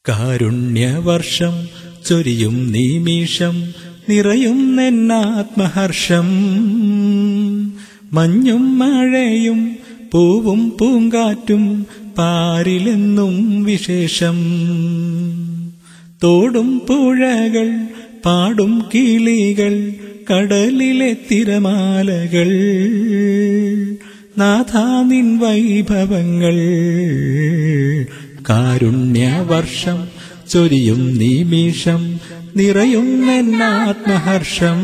കാരുണ്യവർഷം ചൊരിയും നിമിഷം നിറയും നെന്നാത്മഹർഷം മഞ്ഞും മഴയും പൂവും പൂങ്കാറ്റും പാരിലെന്നും വിശേഷം തോടും പുഴകൾ പാടും കിളികൾ കടലിലെ തിരമാലകൾ നാഥാ നിൻ വൈഭവങ്ങൾ കാരുണ്യവർഷം ചൊരിയും നിമിഷം നിറയും എന്നാത്മഹർഷം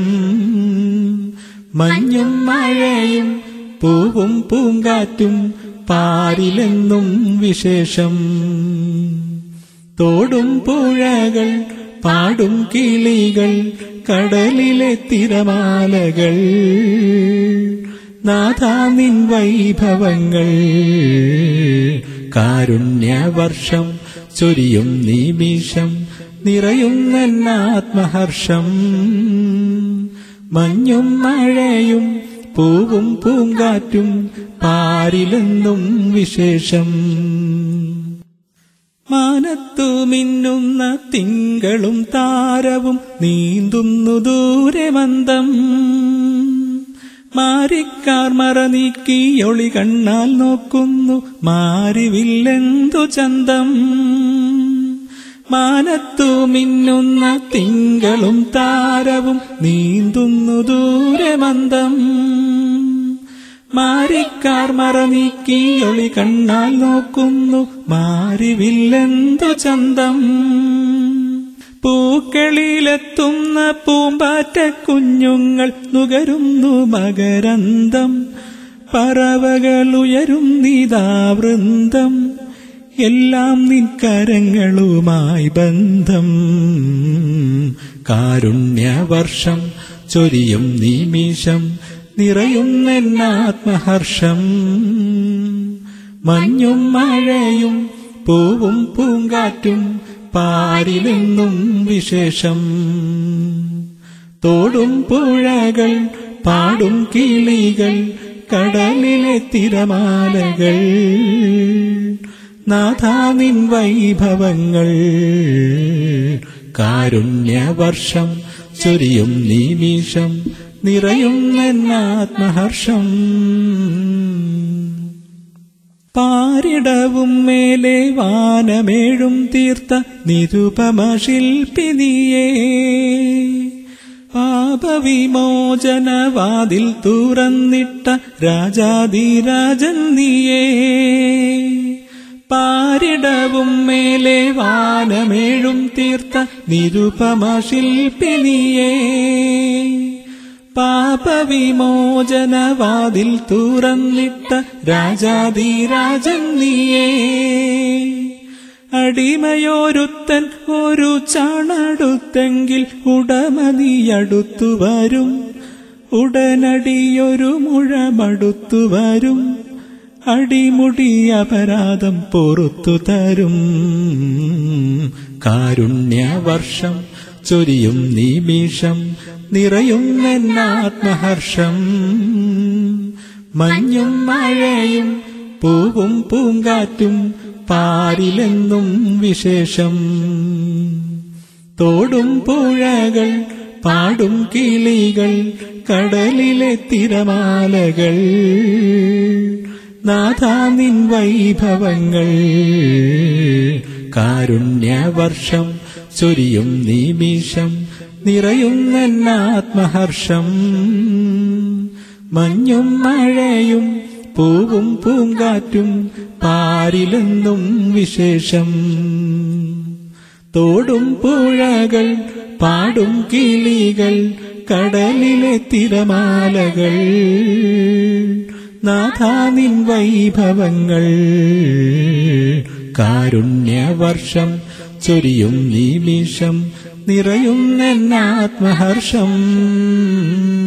മഞ്ഞും മഴയും പൂവും പൂങ്കാറ്റും പാരിലെന്നും വിശേഷം തോടും പുഴകൾ പാടും കിളികൾ കടലിലെ തിരമാലകൾ നാഥാ നിൻ വൈഭവങ്ങൾ കാരുണ്യവർഷം ചൊരിയും നിമിഷം നിറയും എന്നാത്മഹർഷം മഞ്ഞും മഴയും പൂവും പൂങ്കാറ്റും പാരിലെന്നും വിശേഷം മാനത്തു മിന്നുന്ന തിങ്കളും താരവും നീന്തുന്നു ദൂരെ മന്ദം മാരിക്കാർ മറ നീക്കി ഒളി കണ്ണാൽ നോക്കുന്നു മാരിവില്ലെന്തു ചന്തം മാനത്തു മിന്നുന്ന തിങ്കളും താരവും നീന്തുന്നു ദൂരെ മന്ദം മാരിക്കാർ മറ നീക്കി ഒളി കണ്ണാൽ നോക്കുന്നു മാരിവില്ലെന്തു ചന്തം പൂക്കളിലെത്തുന്ന പൂമ്പാറ്റ കുഞ്ഞുങ്ങൾ നുകരുന്നു മകരന്തം പറവകൾ ഉയരും നിതാവൃന്ദം എല്ലാം നിൻകരങ്ങളുമായി ബന്ധം കാരുണ്യവർഷം ചൊരിയും നിമിഷം നിറയും എന്നാത്മഹർഷം മഞ്ഞും മഴയും പൂവും പൂങ്കാറ്റും പാരിലെന്നും വിശേഷം തോടും പുഴകൾ പാടും കിളികൾ കടലിലെ തിരമാലകൾ നാഥാ നിൻ വൈഭവങ്ങൾ കാരുണ്യവർഷം ചൊരിയും നിമിഷം നിറയും എന്നാത്മഹർഷം പാരിടവും മേലെ വാനമേഴും തീർത്ത നിരുപമ ശില്പിനിയേ പാപവിമോചനവാതിൽ തുറന്നിട്ട രാജാതിരാജൻ നീയേ പാരിടവും മേലെ വാനമേഴും തീർത്ത നിരുപമ ശില്പിനിയേ പാപവിമോചനവാതിൽ തുറന്നിട്ട രാജാതിരാജൻ നീയേ അടിമയോരുത്തൻ ഒരു ചാണടുത്തെങ്കിൽ ഉടമതിയടുത്തു വരും ഉടനടിയൊരു മുഴമടുത്തു വരും അടിമുടി അപരാധം പൊറത്തു തരും കാരുണ്യവർഷം ചൊരിയും നിമിഷം നിറയും എന്നാത്മഹർഷം മഞ്ഞും മഴയും പൂവും പൂങ്കാറ്റും പാരിലെന്നും വിശേഷം തോടും പുഴകൾ പാടും കിളികൾ കടലിലെ തിരമാലകൾ നാഥാ നിൻ വൈഭവങ്ങൾ കാരുണ്യവർഷം ചൊരിയും നിമിഷം നിറയും എന്നാത്മഹർഷം മഞ്ഞും മഴയും പൂവും പൂങ്കാറ്റും പാരിലെന്നും വിശേഷം തോടും പുഴകൾ പാടും കിളികൾ കടലിലെ തിരമാലകൾ നാഥാ നിൻ വൈഭവങ്ങൾ കാരുണ്യവർഷം ചൊരിയും നിമിഷം നിറയും എന്നാത്മഹർഷം